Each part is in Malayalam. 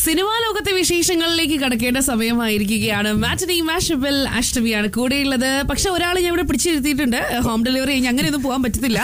സിനിമാ ലോകത്തെ വിശേഷങ്ങളിലേക്ക് കടക്കേണ്ട സമയമായിരിക്കുകയാണ് മാറ്റനി മാഷബിൽ അഷ്ടമിയാണ് കൂടെയുള്ളത് പക്ഷെ ഒരാൾ ഞാൻ ഇവിടെ പിടിച്ചിരുത്തിയിട്ടുണ്ട് ഹോം ഡെലിവറി കഴിഞ്ഞ് അങ്ങനെയൊന്നും പോകാൻ പറ്റത്തില്ല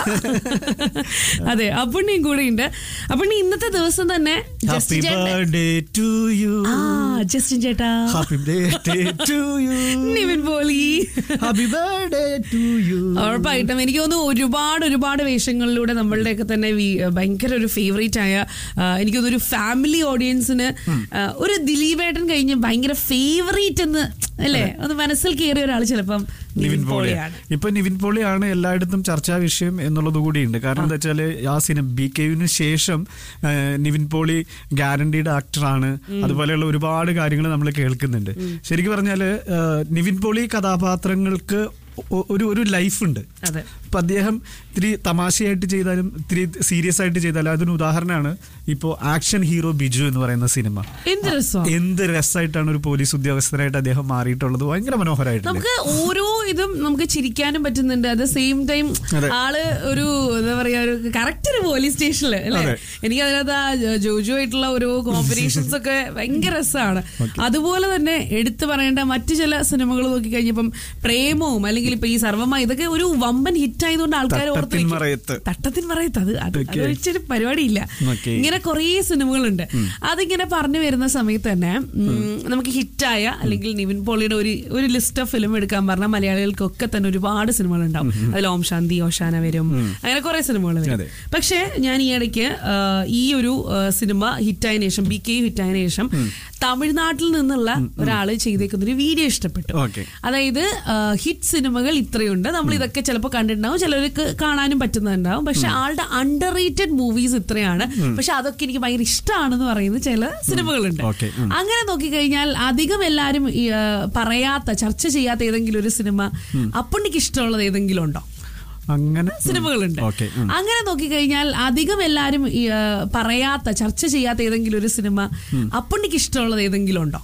അതെ അപ്പുണ്ണിയും കൂടെയുണ്ട് അപ്പുണ്ണി ഇന്നത്തെ ദിവസം തന്നെ ഹാപ്പി ജസ്റ്റിൻ ചേട്ടൻ- ബർത്ത്ഡേ ടു യു ആ ജസ്റ്റിൻ ചേട്ടാ happy birthday to you Nivin Pauly happy birthday to you ഉറപ്പായിട്ടും എനിക്ക് തോന്നുന്നു ഒരുപാട് ഒരുപാട് വേഷങ്ങളിലൂടെ നമ്മളുടെയൊക്കെ തന്നെ വി- ഭയങ്കര ഒരു ഫേവറേറ്റ് ആയ ആ, എനിക്ക് തോന്നുന്നു ഒരു ഫാമിലി ഓഡിയൻസിന് ആ, ഒരു ദിലീപേട്ടൻ കഴിഞ്ഞ് ഭയങ്കര ഫേവറേറ്റ് എന്ന് അല്ലേ ഒന്ന് മനസ്സിൽ കയറിയ ഒരാൾ ചിലപ്പം നിവിൻ പോളിയാണ് പോളിയാണ് ഇപ്പൊ നിവിൻ പോളിയാണ് എല്ലായിടത്തും ചർച്ചാ വിഷയം എന്നുള്ളത് കൂടിയുണ്ട് കാരണം എന്താ വെച്ചാല് ആ സിനിമ ബി കെയുവിന് ശേഷം ആ, നിവിൻ പോളി ഗ്യാരണ്ടീഡ് ആക്ടറാണ് അതുപോലെയുള്ള ഒരുപാട് കാര്യങ്ങൾ നമ്മൾ കേൾക്കുന്നുണ്ട് ശരിക്കും പറഞ്ഞാല് ആ, നിവിൻ പോളി കഥാപാത്രങ്ങൾക്ക് ഒ- ഒരു ഒരു ലൈഫ് ഉണ്ട് അതെ ഇപ്പൊ അദ്ദേഹം ഇത്തിരി തമാശയായിട്ട് ചെയ്താലും ഇത്തിരി സീരിയസ് ആയിട്ട് ചെയ്താലും അതിന് ഉദാഹരണമാണ് ഇപ്പോൾ ആക്ഷൻ ഹീറോ ബിജു എന്ന് പറയുന്ന സിനിമ എന്ത് രസം എന്ത് രസമായിട്ടാണ് ഒരു പോലീസ് ഉദ്യോഗസ്ഥരായിട്ട് അദ്ദേഹം മാറിയിട്ടുള്ളത് ഭയങ്കര മനോഹരമായിട്ടുണ്ട് നമുക്ക് ഓരോ ഇതും നമുക്ക് ചിരിക്കാനും പറ്റുന്നുണ്ട് അറ്റ് സെയിം ടൈം അതെ. ആള് ഒരു എന്താ പറയാ ഒരു കറക്റ്റ് ഒരു പോലീസ് സ്റ്റേഷനില് അല്ലേ അതെ. എനിക്ക് അതിനകത്ത് ആ ജോജു ആയിട്ടുള്ള ഒരു കോമ്പിനേഷൻസ് ഒക്കെ ഭയങ്കര രസമാണ് അതുപോലെ തന്നെ എടുത്തു പറയേണ്ട മറ്റു ചില സിനിമകൾ നോക്കി കഴിഞ്ഞപ്പം പ്രേമവും അല്ലെങ്കിൽ ഇപ്പൊ ഈ സർവമ ഇതൊക്കെ ഒരു വമ്പൻ ഹിറ്റ് ആയതുകൊണ്ട് ആൾക്കാർ ഓർത്ത് തട്ടത്തിൻ വെക്കും. മറയത്ത്. തട്ടത്തിൻ മറയത്ത് അത് അത് Okay. അതൊഴിച്ചൊരു പരിപാടിയില്ല Okay. ഇങ്ങനെ കുറേ സിനിമകളുണ്ട് അതിങ്ങനെ പറഞ്ഞു വരുന്ന സമയത്ത് തന്നെ ഉം, നമുക്ക് ഹിറ്റായ അല്ലെങ്കിൽ നിവിൻ പോളിയുടെ ഒരു ഒരു ലിസ്റ്റ് ഓഫ് ഫിലിം എടുക്കാൻ പറഞ്ഞാൽ മലയാളികൾക്കൊക്കെ തന്നെ ഒരുപാട് സിനിമകൾ ഉണ്ടാവും അതിൽ ഓം ശാന്തി ഓശാന വരും അങ്ങനെ കുറെ സിനിമകൾ വരും അതെ. പക്ഷേ ഞാൻ ഈ ഇടയ്ക്ക് ആ, ഈ ഒരു ആ, സിനിമ ഹിറ്റായതിനു ശേഷം ബി കെ ഹിറ്റായതിനു ശേഷം തമിഴ്നാട്ടിൽ നിന്നുള്ള ഒരാൾ ചെയ്തേക്കുന്ന ഒരു വീഡിയോ ഇഷ്ടപ്പെട്ടു Okay. അതായത് ഹിറ്റ് സിനിമകൾ ഇത്രയുണ്ട് നമ്മൾ ഇതൊക്കെ ചിലപ്പോൾ കണ്ടിട്ടുണ്ടാവും ചിലർക്ക് കാണാനും പറ്റുന്നുണ്ടാവും പക്ഷെ ആളുടെ അണ്ടർ റേറ്റഡ് മൂവീസ് ഇത്രയാണ് പക്ഷെ അതൊക്കെ എനിക്ക് ഭയങ്കര ഇഷ്ടമാണെന്ന് പറയുന്ന ചില സിനിമകളുണ്ട് Okay. ഉം. അങ്ങനെ നോക്കിക്കഴിഞ്ഞാൽ അധികം എല്ലാരും ഈ, ആ, പറയാത്ത ചർച്ച ചെയ്യാത്ത ഏതെങ്കിലും ഒരു സിനിമ അപ്പുണ്ണിക്ക് ഇഷ്ടമുള്ളത് ഏതെങ്കിലും ഉണ്ടോ അങ്ങനെ സിനിമകളുണ്ട് ഓക്കെ അങ്ങനെ നോക്കിക്കഴിഞ്ഞാൽ അധികം എല്ലാരും ഈ, ആ, പറയാത്ത ചർച്ച ചെയ്യാത്ത ഏതെങ്കിലും ഒരു സിനിമ അപ്പുണ്ണിക്ക് ഇഷ്ടമുള്ളത് ഏതെങ്കിലും ഉണ്ടോ